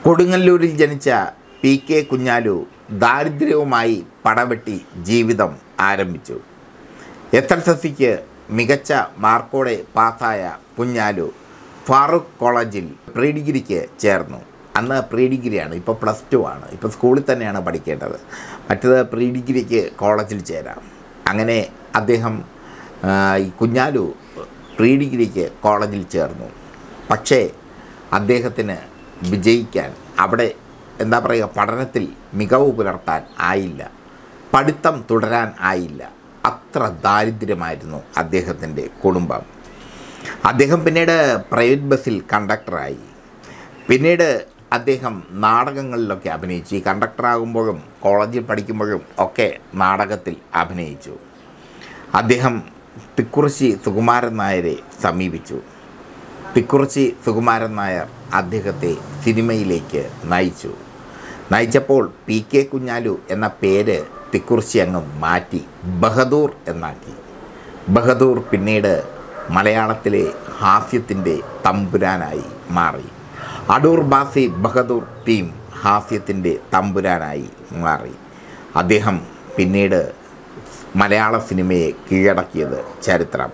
കൊടുങ്ങല്ലൂരിൽ ജനിച്ച P K കുഞ്ഞാലു ദാരിദ്ര്യവുമായി പടവെട്ടി ജീവിതം ആരംഭിച്ചു എസ് എൽ സിക്ക് മികച്ച മാർക്കോടെ പാസ്സായ കുഞ്ഞാലു ഫാറൂഖ് കോളേജിൽ പ്രീ ഡിഗ്രിക്ക് ചേർന്നു അന്ന് പ്രീ ഡിഗ്രിയാണ് ഇപ്പോൾ പ്ലസ് ടു ആണ് ഇപ്പോൾ സ്കൂളിൽ തന്നെയാണ് പഠിക്കേണ്ടത് മറ്റത് പ്രീ ഡിഗ്രിക്ക് കോളേജിൽ ചേരാം അങ്ങനെ അദ്ദേഹം ആ, ഈ കുഞ്ഞാലു പ്രീ ഡിഗ്രിക്ക് കോളേജിൽ ചേർന്നു പക്ഷേ അദ്ദേഹത്തിന് വിജയിക്കാൻ അവിടെ എന്താ പറയുക പഠനത്തിൽ മികവ് പുലർത്താൻ ആയില്ല പഠിത്തം തുടരാൻ ആയില്ല അത്ര ദാരിദ്ര്യമായിരുന്നു അദ്ദേഹത്തിൻ്റെ കുടുംബം അദ്ദേഹം പിന്നീട് പ്രൈവറ്റ് ബസ്സിൽ കണ്ടക്ടറായി പിന്നീട് അദ്ദേഹം നാടകങ്ങളിലൊക്കെ അഭിനയിച്ചു ഈ കണ്ടക്ടറാകുമ്പോഴും കോളേജിൽ പഠിക്കുമ്പോഴും ഒക്കെ നാടകത്തിൽ അഭിനയിച്ചു അദ്ദേഹം തിക്കുറിശി സുകുമാരൻ നായരെ സമീപിച്ചു തിക്കുറിശി സുകുമാരൻ നായർ അദ്ദേഹത്തെ സിനിമയിലേക്ക് നയിച്ചു നയിച്ചപ്പോൾ പി കെ കുഞ്ഞാലു എന്ന പേര് തിക്കുറിശി അങ്ങ് മാറ്റി ബഹദൂർ എന്നാക്കി ബഹദൂർ പിന്നീട് മലയാളത്തിലെ ഹാസ്യത്തിൻ്റെ തമ്പുരാനായി മാറി അടൂർ ബാസി ബഹദൂർ ടീം ഹാസ്യത്തിൻ്റെ തമ്പുരാനായി മാറി അദ്ദേഹം പിന്നീട് മലയാള സിനിമയെ കീഴടക്കിയത് ചരിത്രം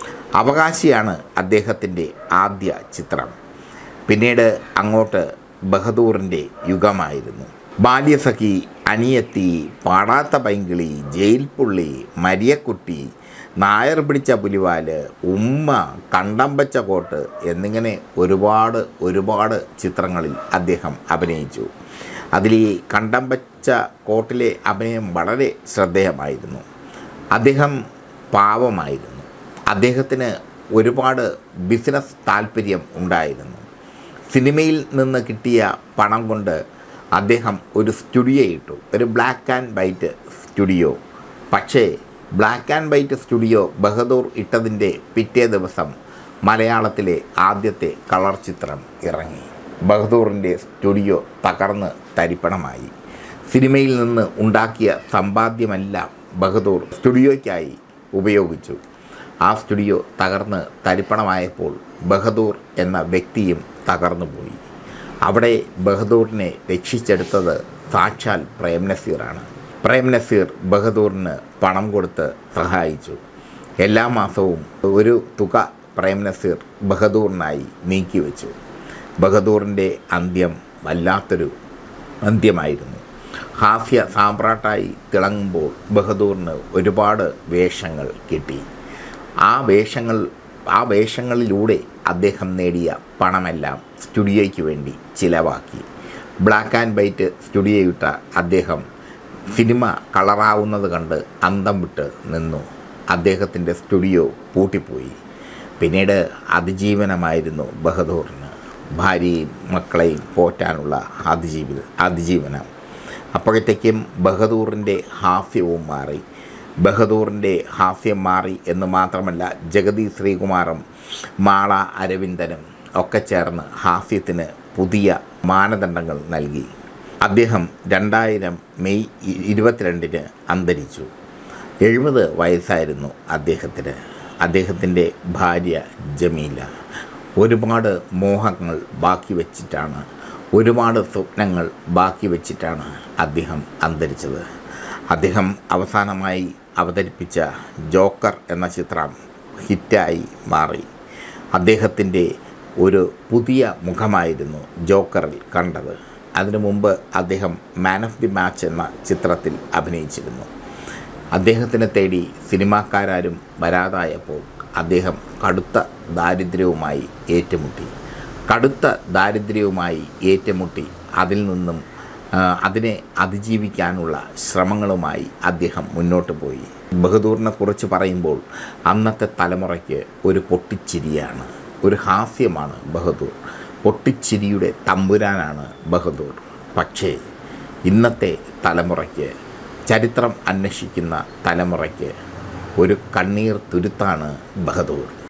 അവകാശിയാണ് അദ്ദേഹത്തിൻ്റെ ആദ്യ ചിത്രം പിന്നീട് അങ്ങോട്ട് ബഹദൂറിൻ്റെ യുഗമായിരുന്നു ബാല്യസഖി അനിയത്തി പാടാത്ത പൈങ്കിളി ജയിൽ പുള്ളി മരിയക്കുട്ടി നായർ പിടിച്ച പുലിവാല് ഉമ്മ കണ്ടമ്പച്ച കോട്ട് എന്നിങ്ങനെ ഒരുപാട് ഒരുപാട് ചിത്രങ്ങളിൽ അദ്ദേഹം അഭിനയിച്ചു അതിൽ ഈ കണ്ടമ്പച്ച കോട്ടിലെ അഭിനയം വളരെ ശ്രദ്ധേയമായിരുന്നു അദ്ദേഹം പാവമായിരുന്നു അദ്ദേഹത്തിന് ഒരുപാട് ബിസിനസ് താല്പര്യം ഉണ്ടായിരുന്നു സിനിമയിൽ നിന്ന് കിട്ടിയ പണം കൊണ്ട് അദ്ദേഹം ഒരു സ്റ്റുഡിയോ ഇട്ടു ഒരു ബ്ലാക്ക് ആൻഡ് വൈറ്റ് സ്റ്റുഡിയോ പക്ഷേ black and white studio Bahadur ഇട്ടതിൻ്റെ പിറ്റേ ദിവസം മലയാളത്തിലെ ആദ്യത്തെ കളർ ചിത്രം ഇറങ്ങി ബഹദൂറിൻ്റെ സ്റ്റുഡിയോ തകർന്ന് തരിപ്പണമായി സിനിമയിൽ നിന്ന് ഉണ്ടാക്കിയ സമ്പാദ്യമെല്ലാം ബഹദൂർ സ്റ്റുഡിയോയ്ക്കായി ഉപയോഗിച്ചു ആ സ്റ്റുഡിയോ തകർന്ന് തരിപ്പണമായപ്പോൾ ബഹദൂർ എന്ന വ്യക്തിയും തകർന്നുപോയി അവിടെ ബഹദൂറിനെ രക്ഷിച്ചെടുത്തത് സാക്ഷാൽ പ്രേം നസീറാണ് പ്രേം നസീർ ബഹദൂറിന് പണം കൊടുത്ത് സഹായിച്ചു എല്ലാ മാസവും ഒരു തുക പ്രേം നസീർ ബഹദൂറിനായി നീക്കിവെച്ചു ബഹദൂറിൻ്റെ അന്ത്യം വല്ലാത്തൊരു അന്ത്യമായിരുന്നു ഹാസ്യ സാമ്രാട്ടായി തിളങ്ങുമ്പോൾ ബഹദൂറിന് ഒരുപാട് വേഷങ്ങൾ കിട്ടി ആ വേഷങ്ങൾ ആ വേഷങ്ങളിലൂടെ അദ്ദേഹം നേടിയ പണമെല്ലാം സ്റ്റുഡിയോയ്ക്ക് വേണ്ടി ചിലവാക്കി ബ്ലാക്ക് ആൻഡ് വൈറ്റ് സ്റ്റുഡിയോ ഇട്ട അദ്ദേഹം സിനിമ കളറാവുന്നത് കണ്ട് അന്തം വിട്ട് നിന്നു അദ്ദേഹത്തിൻ്റെ സ്റ്റുഡിയോ പൂട്ടിപ്പോയി പിന്നീട് അതിജീവനമായിരുന്നു ബഹദൂറിന് ഭാര്യയും മക്കളെയും പോറ്റാനുള്ള അതിജീവി അതിജീവനം അപ്പോഴത്തേക്കും ബഹദൂറിൻ്റെ ഹാസ്യവും മാറി ബഹദൂറിൻ്റെ ഹാസ്യം മാറി എന്ന് മാത്രമല്ല ജഗതി ശ്രീകുമാറും മാള അരവിന്ദനും ഒക്കെ ചേർന്ന് ഹാസ്യത്തിന് പുതിയ മാനദണ്ഡങ്ങൾ നൽകി അദ്ദേഹം രണ്ടായിരം മെയ് ഇ- ഇരുപത്തിരണ്ടിന് അന്തരിച്ചു എഴുപത് വയസ്സായിരുന്നു അദ്ദേഹത്തിന് അദ്ദേഹത്തിൻ്റെ ഭാര്യ ജമീല ഒരുപാട് മോഹങ്ങൾ ബാക്കി വച്ചിട്ടാണ് ഒരുപാട് സ്വപ്നങ്ങൾ ബാക്കി വച്ചിട്ടാണ് അദ്ദേഹം അന്തരിച്ചത് അദ്ദേഹം അവസാനമായി അവതരിപ്പിച്ച ജോക്കർ എന്ന ചിത്രം ഹിറ്റായി മാറി അദ്ദേഹത്തിൻ്റെ ഒരു പുതിയ മുഖമായിരുന്നു ജോക്കറിൽ കണ്ടത് അതിനു മുമ്പ് അദ്ദേഹം മാൻ ഓഫ് ദി മാച്ച് എന്ന ചിത്രത്തിൽ അഭിനയിച്ചിരുന്നു അദ്ദേഹത്തിനെ തേടി സിനിമാക്കാരും വരാതായപ്പോൾ അദ്ദേഹം കടുത്ത ദാരിദ്ര്യവുമായി ഏറ്റുമുട്ടി കടുത്ത ദാരിദ്ര്യവുമായി ഏറ്റുമുട്ടി അതിൽ നിന്നും ആ, അതിനെ അതിജീവിക്കാനുള്ള ശ്രമങ്ങളുമായി അദ്ദേഹം മുന്നോട്ട് പോയി ബഹദൂറിനെ കുറിച്ച് പറയുമ്പോൾ അന്നത്തെ തലമുറയ്ക്ക് ഒരു പൊട്ടിച്ചിരിയാണ് ഒരു ഹാസ്യമാണ് ബഹദൂർ പൊട്ടിച്ചിരിയുടെ തമ്പുരാനാണ് ബഹദൂർ പക്ഷേ ഇന്നത്തെ തലമുറയ്ക്ക് ചരിത്രം അന്വേഷിക്കുന്ന തലമുറയ്ക്ക് ഒരു കണ്ണീർ തുരുത്താണ് ബഹദൂർ